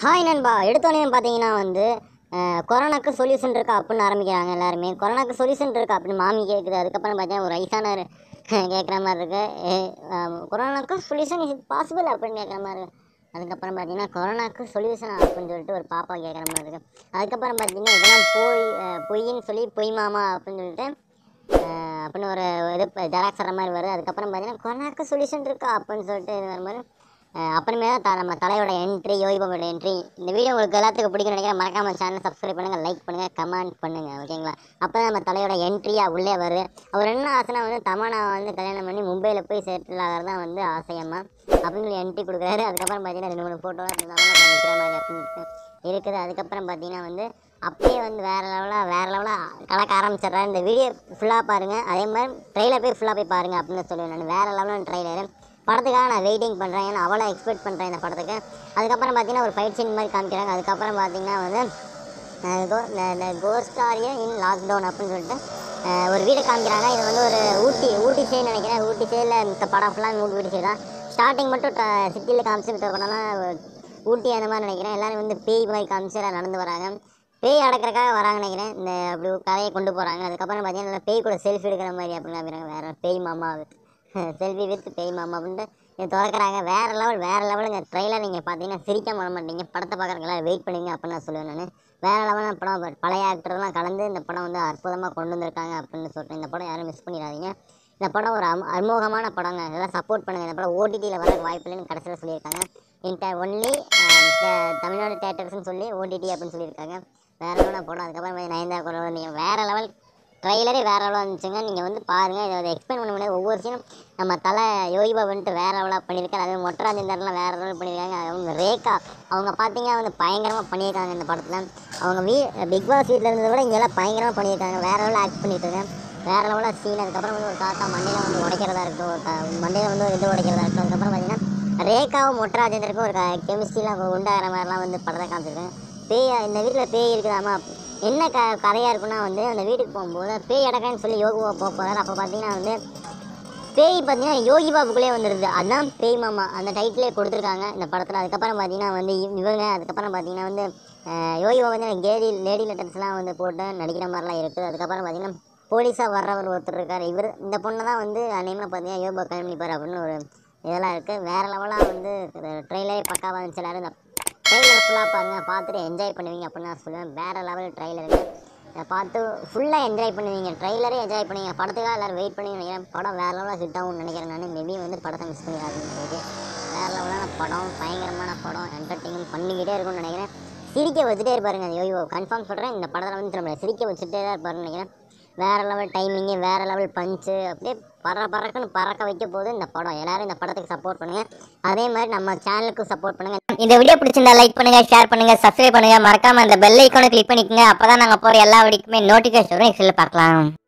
hi நண்பா எடுத்தோடனே பார்த்தீங்கன்னா வந்து அஹ், கொரோனாக்கு சொல்யூஷன் இருக்கா அப்படின்னு ஆரம்பிக்கிறாங்க எல்லாருமே கொரோனாக்கு சொல்யூஷன் இருக்கா அப்படின்னு மாமி கேட்குது அதுக்கப்புறம் பார்த்தீங்கன்னா ஒரு வயசானவர் கேட்குற மாதிரி இருக்கு ஏ, அஹ், கொரோனாக்கு சொல்யூஷன் இஸ் பாசிபிள் அப்படின்னு கேட்குற மாதிரி இருக்கு அதுக்கப்புறம் பார்த்தீங்கன்னா கொரோனாக்கு சொல்யூஷன் அப்படின்னு சொல்லிட்டு ஒரு பாப்பா கேட்குற மாதிரி இருக்கு அதுக்கப்புறம் பார்த்தீங்கன்னா இதெல்லாம் போய் அஹ், பொய்ன்னு சொல்லி பொய் மாமா அப்படின்னு சொல்லிட்டு அஹ், அப்படின்னு ஒரு இது ஜெராக்ஸ் வர மாதிரி வருது அதுக்கப்புறம் பார்த்தீங்கன்னா கொரோனாக்கு சொல்யூஷன் இருக்கா அப்படின்னு சொல்லிட்டு இது வர மாதிரி அஹ் அப்புறமே தான் த- நம்ம தலையோட என்ட்ரி யோகிபாபோட என்ட்ரி இந்த வீடியோ உங்களுக்கு எல்லாத்துக்கும் பிடிக்கும் நினைக்கிறேன் மறக்காம சேனல் சப்ஸ்கிரைப் பண்ணுங்கள் லைக் பண்ணுங்கள் கமெண்ட் பண்ணுங்கள் ஓகேங்களா அப்போ தான் நம்ம தலையோட என்ட்ரியாக உள்ளே வருது அவர் என்ன ஆசைனா வந்து தமனா வந்து கல்யாணம் பண்ணி மும்பையில் போய் செட்டில் ஆகிறது தான் வந்து ஆசையம்மா அப்படின்னு சொல்லி என்ட்ரி கொடுக்குறாரு அதுக்கப்புறம் பார்த்தீங்கன்னா ரெண்டு மூணு ஃபோட்டோலாம் தமனா நிற்கிற மாதிரி அப்படின்னு இருக்குது அதுக்கப்புறம் பார்த்தீங்கன்னா வந்து அப்பயே வந்து வேறு லெவலாக வேறு லெவலாக கலக்க ஆரம்பிச்சிடுறாரு இந்த வீடியோ ஃபுல்லாக பாருங்கள் அதே மாதிரி ட்ரெயிலர் போய் ஃபுல்லாக போய் பாருங்கள் அப்படின்னு சொல்லுவேன் நான் வேறு லெவலான ட்ரெய்லரு படத்துக்காக நான் வெயிட்டிங் பண்ணுறேன் ஏன்னா அவ்வளோ எக்ஸ்பெக்ட் பண்ணுறேன் இந்த படத்துக்கு அதுக்கப்புறம் பார்த்தீங்கன்னா ஒரு ஃபைட் சீன் மாதிரி காமிக்கிறாங்க அதுக்கப்புறம் பார்த்தீங்கன்னா வந்து அஹ் கோ- இந்த இந்த கோஸ்டாரியா இன் லாக்டவுன் அப்படின்னு சொல்லிட்டு அஹ் ஒரு வீடு காமிக்கிறாங்க இது வந்து ஒரு ஊட்டி ஊட்டி சைடு நினைக்கிறேன் ஊட்டி சைடில் இந்த படம் ஃபுல்லாக ஊட்டி சைடு தான் ஸ்டார்டிங் மட்டும் சிட்டியில் காமிச்சு இந்த படம்லாம் ஊட்டி அந்த மாதிரி நினைக்கிறேன் எல்லாரும் வந்து பேய் மாதிரி காமிச்சு எல்லாம் நடந்து வராங்க பேய் அடக்கிறக்காக வராங்க நினைக்கிறேன் இந்த அப்படி ஒரு கதையை கொண்டு போகிறாங்க அதுக்கப்புறம் பார்த்தீங்கன்னா நல்லா பேய் கூட செல்ஃபி எடுக்கிற மாதிரி அப்படின்னு காமிக்கிறாங்க வேறு பேய் மாமா செல்ஃபி வித் பேய் மாமா அப்படின்ட்டு இதை திறக்கிறாங்க வேறு லெவல் வேறு லெவலுங்க ட்ரெயிலர் நீங்கள் பார்த்தீங்கன்னா சிரிக்க பண்ண மாட்டீங்க படத்தை பார்க்குறதுக்கு எல்லாரும் வெயிட் பண்ணுங்க அப்படின்னு நான் சொல்லுவேன் நான் வேறு லெவலான படம் ப- பழைய ஆக்டர்லாம் கலந்து இந்த படம் வந்து அற்புதமாக கொண்டு வந்திருக்காங்க அப்படின்னு சொல்லிட்டு இந்த படம் யாரும் மிஸ் பண்ணிடாதீங்க இந்த படம் ஒரு அம் அமோகமான படங்க எல்லாம் சப்போர்ட் பண்ணுங்கள் இந்த படம் ஓடிடியில் வர வாய்ப்பு இல்லைன்னு கடைசியில் சொல்லியிருக்காங்க இந்த ஒன்லி தமிழ்நாடு தேட்டர்ஸ்னு சொல்லி ஓடிடி அப்படின்னு சொல்லியிருக்காங்க வேறு லெவலான படம் அதுக்கப்புறம் வந்து நயன்தாரா கூட நீங்கள் வேறு லெவல் ட்ரைலரே வேறு லெவலாக இருந்துச்சுங்க நீங்கள் வந்து பாருங்கள் இதை எக்ஸ்பிளைன் பண்ண முடியாது ஒவ்வொரு சீனும் நம்ம தலை யோகிபா வந்துட்டு வேறு லெவலாக பண்ணியிருக்காரு அது மொட்டராஜேந்தர்லாம் வேறு லெவல் பண்ணியிருக்காங்க அவங்க ரேகா அவங்க பார்த்தீங்கன்னா வந்து பயங்கரமாக பண்ணியிருக்காங்க இந்த படத்தில் அவங்க வீ பிக் பாஸ் வீட்டில் இருந்ததை விட இங்கெல்லாம் பயங்கரமாக பண்ணியிருக்காங்க வேறு லெவலில் ஆக்ட் பண்ணிட்டு இருக்காங்க வேறு லெவலாக சீன் அதுக்கப்புறம் வந்து ஒரு தாத்தா மண்டையில் வந்து உடைக்கிறதா இருக்கட்டும் ஒரு த- மண்டையில் வந்து ஒரு இது உடைக்கிறதா இருக்கட்டும் அதுக்கப்புறம் பார்த்தீங்கன்னா ரேகாவும் மொட்டராஜேந்தருக்கும் ஒரு கெமிஸ்ட்ரிலாம் உண்டாகிற மாதிரிலாம் வந்து படத்தை காமிச்சிருக்காங்க பேய் இந்த வீட்டில் பேய் இருக்குதாமா என்ன க கதையாக இருக்குன்னா வந்து அந்த வீட்டுக்கு போகும்போது பேய் அடக்கன்னு சொல்லி யோகுவா போக போகிறார் அப்போ பார்த்தீங்கன்னா வந்து பேய் பார்த்தீங்கன்னா யோகி பாபுக்குள்ளே வந்துடுது அதான் பேய் மாமா அந்த டைட்டிலே கொடுத்துருக்காங்க இந்த படத்தில் அதுக்கப்புறம் பார்த்தீங்கன்னா வந்து இவ- இவங்க அதுக்கப்புறம் பார்த்தீங்கன்னா வந்து அஹ், யோகி பாபு வந்து லேடி லேடி லெட்டர்ஸ்லாம் வந்து போட்டு நடிக்கிற மாதிரிலாம் இருக்குது அதுக்கப்புறம் பார்த்தீங்கன்னா போலீஸாக வர்றவர் ஒருத்தர் இருக்கார் இவர் இந்த பொண்ணு தான் வந்து அநேகமாக பார்த்தீங்கன்னா யோகா கல்யாணம் பண்ணிப்பார் அப்படின்னு ஒரு இதெல்லாம் இருக்குது வேறு லெவலாக வந்து ட்ரெயிலரே பக்காவாக இருந்துச்சு எல்லாரும் இந்த ட்ரெய்லர் ஃபுல்லாக பாருங்கள் பார்த்துட்டு என்ஜாய் பண்ணுவீங்க அப்படின்னு நான் சொல்லுவேன் வேறு லெவல் ட்ரெய்லருங்க இதை பார்த்து ஃபுல்லாக என்ஜாய் பண்ணுவீங்க ட்ரெய்லரே என்ஜாய் பண்ணுவீங்க படத்துக்காக எல்லோரும் வெயிட் பண்ணி நினைக்கிறேன் படம் வேறு லெவலில் ஹிட் ஆகும்னு நினைக்கிறேன் நான் மேபி வந்து படத்தை மிஸ் பண்ணிடாதுன்னு சொல்லிட்டு வேறு லெவலான படம் பயங்கரமான படம் என்டர்டெயின்மெண்ட் பண்ணிக்கிட்டே இருக்கும்னு நினைக்கிறேன் சிரிக்க வச்சுட்டே இருப்பாருங்க யோயோ கன்ஃபார்ம் சொல்கிறேன் இந்த படத்தில் வந்து நம்மளை சிரிக்க வச்சுட்டே தான் இருப்பாருன்னு நினைக்கிறேன் வேறு லெவல் டைமிங்கு வேறு லெவல் பஞ்சு அப்படியே பற பறக்குன்னு பறக்க வைக்க போகுது இந்த படம் எல்லாரும் இந்த படத்துக்கு சப்போர்ட் பண்ணுங்க அதே மாதிரி நம்ம சேனலுக்கும் சப்போர்ட் பண்ணுங்க இந்த வீடியோ பிடிச்சிருந்தா லைக் பண்ணுங்க ஷேர் பண்ணுங்க சப்ஸ்கிரைப் பண்ணுங்க மறக்காம அந்த பெல் ஐக்கானை கிளிக் பண்ணிக்கோங்க அப்பதான் நாங்க போற எல்லா வீடியோக்குமே நோட்டிஃபிகேஷன் வரும் பார்க்கலாம்